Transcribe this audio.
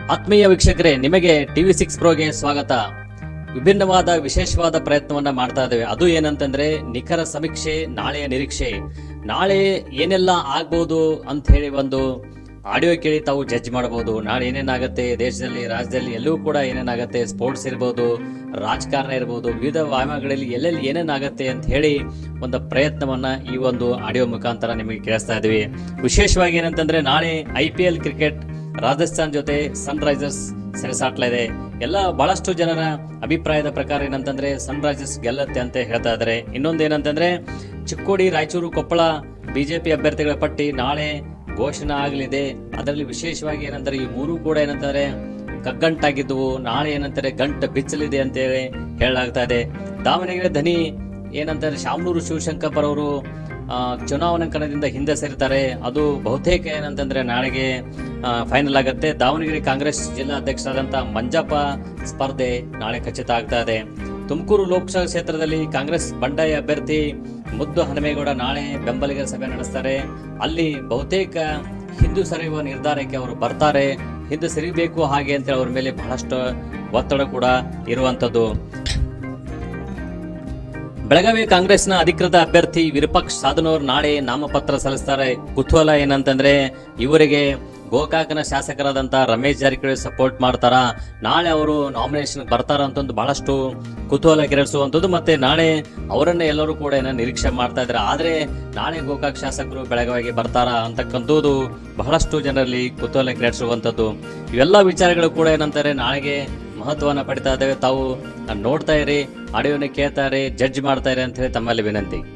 ಆತ್ಮೀಯ ವೀಕ್ಷಕರೇ ನಿಮಗೆ ಟಿವಿ ಸಿಕ್ಸ್ ಪ್ರೋಗೆ ಸ್ವಾಗತ ವಿಭಿನ್ನವಾದ ವಿಶೇಷವಾದ ಪ್ರಯತ್ನವನ್ನ ಮಾಡ್ತಾ ಇದ್ದೇವೆ ಅದು ಏನಂತಂದ್ರೆ ನಿಖರ ಸಮೀಕ್ಷೆ ನಾಳೆಯ ನಿರೀಕ್ಷೆ ನಾಳೆ ಏನೆಲ್ಲ ಆಗ್ಬೋದು ಅಂತ ಹೇಳಿ ಒಂದು ಆಡಿಯೋ ಕೇಳಿ ತಾವು ಜಡ್ಜ್ ಮಾಡಬಹುದು ನಾಳೆ ಏನೇನಾಗುತ್ತೆ ದೇಶದಲ್ಲಿ ರಾಜ್ಯದಲ್ಲಿ ಎಲ್ಲೂ ಕೂಡ ಏನೇನಾಗುತ್ತೆ ಸ್ಪೋರ್ಟ್ಸ್ ಇರ್ಬೋದು ರಾಜಕಾರಣ ಇರ್ಬೋದು ವಿವಿಧ ವಾಯಮಗಳಲ್ಲಿ ಎಲ್ಲೆಲ್ಲಿ ಏನೇನಾಗುತ್ತೆ ಅಂತ ಹೇಳಿ ಒಂದು ಪ್ರಯತ್ನವನ್ನ ಈ ಒಂದು ಆಡಿಯೋ ಮುಖಾಂತರ ನಿಮಗೆ ಕೇಳಿಸ್ತಾ ಇದ್ದೀವಿ ವಿಶೇಷವಾಗಿ ಏನಂತಂದ್ರೆ ನಾಳೆ I P L cricket Rajasthan ಜೊತೆ ಸನ್ ರೈಸರ್ಸ್ ಸೆಣಸಾಡ್ತಾ ಇದೆ ಎಲ್ಲ ಬಹಳಷ್ಟು ಜನರ ಅಭಿಪ್ರಾಯದ ಪ್ರಕಾರ ಏನಂತಂದ್ರೆ ಸನ್ ರೈಸರ್ಸ್ ಗೆಲ್ಲತ್ತೆ ಅಂತ ಹೇಳ್ತಾ ಇದ್ದಾರೆ ಇನ್ನೊಂದು ಏನಂತಂದ್ರೆ ಚಿಕ್ಕೋಡಿ ರಾಯಚೂರು ಕೊಪ್ಪಳ ಬಿಜೆಪಿ ಅಭ್ಯರ್ಥಿಗಳ ಪಟ್ಟಿ ನಾಳೆ ಘೋಷಣೆ ಆಗಲಿದೆ ಅದರಲ್ಲಿ ವಿಶೇಷವಾಗಿ ಏನಂತಾರೆ ಈ ಮೂರು ಕೂಡ ಏನಂತಾರೆ ಕಗ್ಗಂಟಾಗಿದ್ದವು ನಾಳೆ ಏನಂತಾರೆ ಗಂಟು ಬಿಚ್ಚಲಿದೆ ಅಂತೇಳಿ ಹೇಳಲಾಗ್ತಾ ಇದೆ ದಾವಣಗೆರೆ ಧನಿ ಏನಂತಾರೆ ಶಾಮನೂರು ಶಿವಶಂಕರ್ ಅವರು ಆ, ಚುನಾವಣಾ ಕಣದಿಂದ ಹಿಂದೆ ಸರಿತಾರೆ ಅದು ಬಹುತೇಕ ಏನಂತಂದ್ರೆ ನಾಳೆಗೆ ಫೈನಲ್ ಆಗುತ್ತೆ ದಾವಣಗೆರೆ ಕಾಂಗ್ರೆಸ್ ಜಿಲ್ಲಾ ಅಧ್ಯಕ್ಷರಾದಂತ ಮಂಜಪ್ಪ ಸ್ಪರ್ಧೆ ನಾಳೆ ಖಚಿತ ಆಗ್ತಾ ಇದೆ ತುಮಕೂರು ಲೋಕಸಭಾ ಕ್ಷೇತ್ರದಲ್ಲಿ ಕಾಂಗ್ರೆಸ್ ಬಂಡಾಯ ಅಭ್ಯರ್ಥಿ ಮುದ್ದು ಹನುಮೇಗೌಡ ನಾಳೆ ಬೆಂಬಲಿಗರ ಸಭೆ ನಡೆಸ್ತಾರೆ ಅಲ್ಲಿ ಬಹುತೇಕ ಹಿಂದೂ ಸರಿಯುವ ನಿರ್ಧಾರಕ್ಕೆ ಅವರು ಬರ್ತಾರೆ ಹಿಂದೆ ಸರಿಬೇಕು ಹಾಗೆ ಅಂತ ಅವ್ರ ಮೇಲೆ ಬಹಳಷ್ಟು ಒತ್ತಡ ಕೂಡ ಇರುವಂತದ್ದು ಬೆಳಗಾವಿ ಕಾಂಗ್ರೆಸ್ನ ಅಧಿಕೃತ ಅಭ್ಯರ್ಥಿ ವಿರೂಪಾಕ್ಷ ಸಾಧನೂರ್ ನಾಳೆ ನಾಮಪತ್ರ ಸಲ್ಲಿಸ್ತಾರೆ ಕುತೂಹಲ ಏನಂತಂದ್ರೆ ಇವರಿಗೆ ಗೋಕಾಕನ ಶಾಸಕರಾದಂತ ರಮೇಶ್ ಜಾರಕಿಹೊಳಿ ಸಪೋರ್ಟ್ ಮಾಡ್ತಾರ ನಾಳೆ ಅವರು ನಾಮಿನೇಷನ್ ಬರ್ತಾರ ಅಂತ ಒಂದು ಬಹಳಷ್ಟು ಕುತೂಹಲ ಕೆರಳಿಸುವಂಥದ್ದು ಮತ್ತೆ ನಾಳೆ ಅವರನ್ನ ಎಲ್ಲರೂ ಕೂಡ ಏನೋ ನಿರೀಕ್ಷೆ ಮಾಡ್ತಾ ಇದ್ದಾರೆ ಆದ್ರೆ ನಾಳೆ ಗೋಕಾಕ್ ಶಾಸಕರು ಬೆಳಗಾವಿಗೆ ಬರ್ತಾರ ಅಂತಕ್ಕಂಥದ್ದು ಬಹಳಷ್ಟು ಜನರಲ್ಲಿ ಕುತೂಹಲ ಕೆರಳಿಸುವಂಥದ್ದು ಇವೆಲ್ಲ ವಿಚಾರಗಳು ಕೂಡ ಏನಂತಾರೆ ನಾಳೆಗೆ ಮಹತ್ವವನ್ನು ಪಡಿತಾ ಇದ್ದೇವೆ ತಾವು ನೋಡ್ತಾ ಇರಿ ಆಡಿಯೋನ ಕೇಳ್ತಾ ಇರಿ ಜಡ್ಜ್ ಮಾಡ್ತಾ ಇರಿ ಅಂತ ಹೇಳಿ ತಮ್ಮಲ್ಲಿ ವಿನಂತಿ